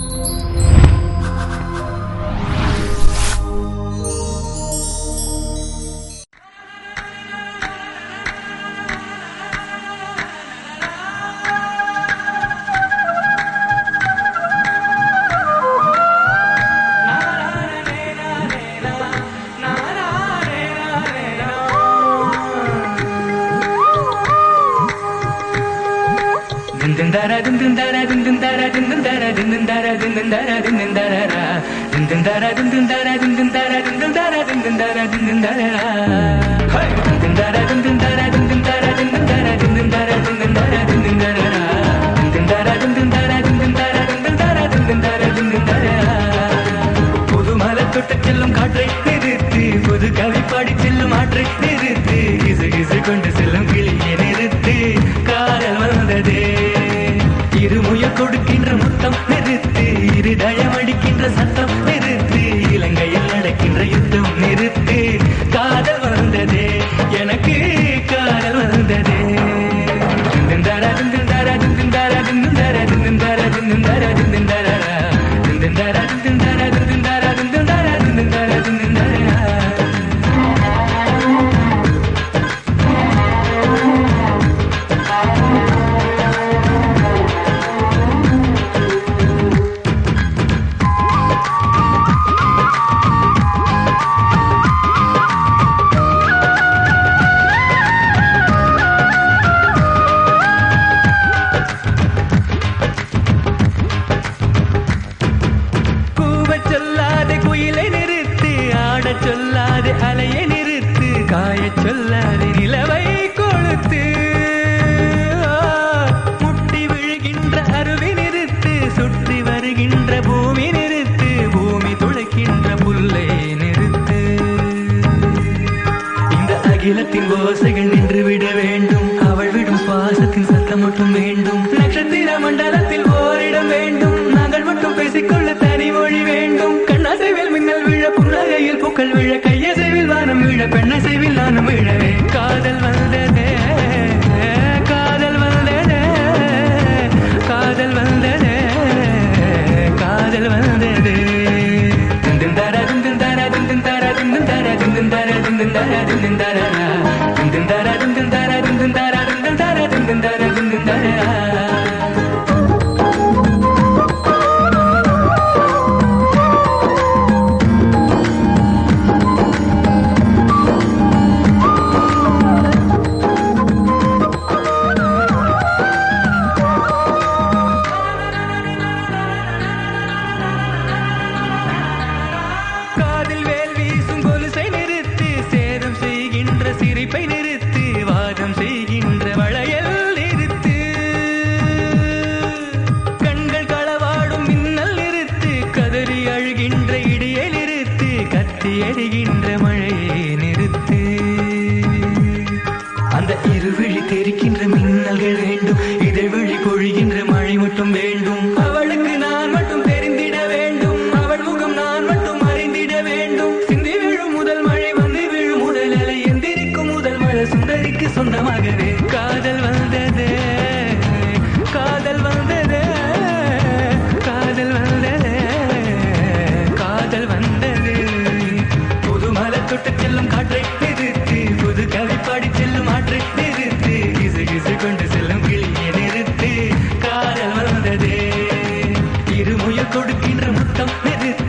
ದಿಂದಿಂದರ ದಿಂದಿಂದರ ದಿಂದಿಂದರ ದಿಂದಿಂದರ ದಿಂದಿಂದರ ದಿಂದಿಂದರ ದಿಂದಿಂದರ ದಿಂದಿಂದರ ದಿಂದಿಂದರ ದಿಂದಿಂದರ ದಿಂದಿಂದರ ದಿಂದಿಂದರ ದಿಂದಿಂದರ high! ದಿಂದಿಂದರ ದಿಂದಿಂದರ ದಿಂದಿಂದರ ದಿಂದಿಂದರ ದಿಂದಿಂದರ ದಿಂದಿಂದರ ದಿಂದಿಂದರ ದಿಂದಿಂದರ ದಿಂದಿಂದರ ದಿಂದಿಂದರ ದಿಂದಿಂದರ ದಿಂದಿಂದர ದಿಂದಿಂದர புது மலை தொட்டு செல்லும் காற்றை நிறுத்தி புது கவி பாடி செல்லும் ஆற்றை நிறுத்தி கிசு கிசு கொண்டு செல்லும் கிளியை நிறுத்தி காதல் வந்ததே இருமுய கொடுக்கின்ற முத்தம் நிறுத்தி இருதயம் அடிக்கின்ற சத்தம் நிறுத்தி இலங்கையில் நடக்கின்ற யுத்தம் நிறுத்தி காதல் வந்ததே எனக்கு காதல் வந்ததே திந்திந்தர திந்திந்தர திந்திந்தர திந்திந்தர திந்திந்தர திந்திந்தர திந்திந்தர திந்திந்தர திந்திந்தர திந்திந்தர திந்திந்தர திந்திந்தர திந்திந்தர கூவச் சொல்லாதே குயிலை நிறுத்து ஆடச் சொல்லாதே அலையை நிறுத்து காயச் சொல்லாதே நிலவை கொளுத்து முட்டி விழுகின்ற அருவி நிறுத்து சுற்றி வருகின்ற பூமி நிறுத்து பூமி துளைக்கின்ற புல்லை நிறுத்து இந்த அகிலத்தின் ஓசைகள் நின்று விட வேண்டும் அவள் விடும் சுவாசத்தின் சத்தம் மட்டும் வேண்டும் நட்சத்திர மண்டலத்தில் ஓரிடம் வேண்டும் நாங்கள் மட்டும் பேசிக்கொள்ள தனி மொழி வேண்டும் கண்ணாசைவில் மின்னல் விழ புன்னகையில் பூக்கள் விழ கையசைவில் வானம் விழ பெண்ணசைவில் நானும் விழவே காதல் வந்ததே காதல் வந்ததே காதல் வந்ததே காதல் வந்ததே திந்திந்தர திந்திந்தர திந்திந்தர திந்திந்தர திந்திந்தர திந்திந்தர திந்திந்தர திந்திந்தர திந்திந்தர திந்திந்தர திந்திந்தர திந்திந்தர திந்திந்தர காதில் வேல் வீசும் கொலுசை நிறுத்து சேதம் செய்கின்ற சிரிப்பை நிறுத்து வாதம் செய்கின்ற வளையல் நிறுத்து கண்கள் களவாடும் மின்னல் நிறுத்து கதறி அழுகின்ற இடியை நிறுத்து கத்தி எறிகின்ற மழையை நிறுத்து அந்த இருவிழி தெரிக்கின்ற மின்னல்கள் வேண்டும் இதை விழி பொழிகின்ற மழை மட்டும் வேண்டும் அவளுக்கு நான் மட்டும் தெரிந்திட வேண்டும் அவள் முகம் நான் மட்டும் அறிந்திட வேண்டும் சிந்தி விழும் முதல் மழை வந்து விழும் முதல் அலை எந்திரிக்கும் முதல் மழை சுந்தரிக்கு சொந்தமாகவே காதல் வந்ததே காதல் வந்ததே காதல் வந்ததே காதல் வந்தது புது மலை தொட்டு செல்லும் காற்றை நிறுத்து புது கவி பாடி செல்லும் ஆற்றை நிறுத்து கிசு கிசு கொண்டு செல்லும் கிளியை நிறுத்து காதல் வந்ததே இருமுயல் கொடுக்கின்ற முத்தம் நிறுத்து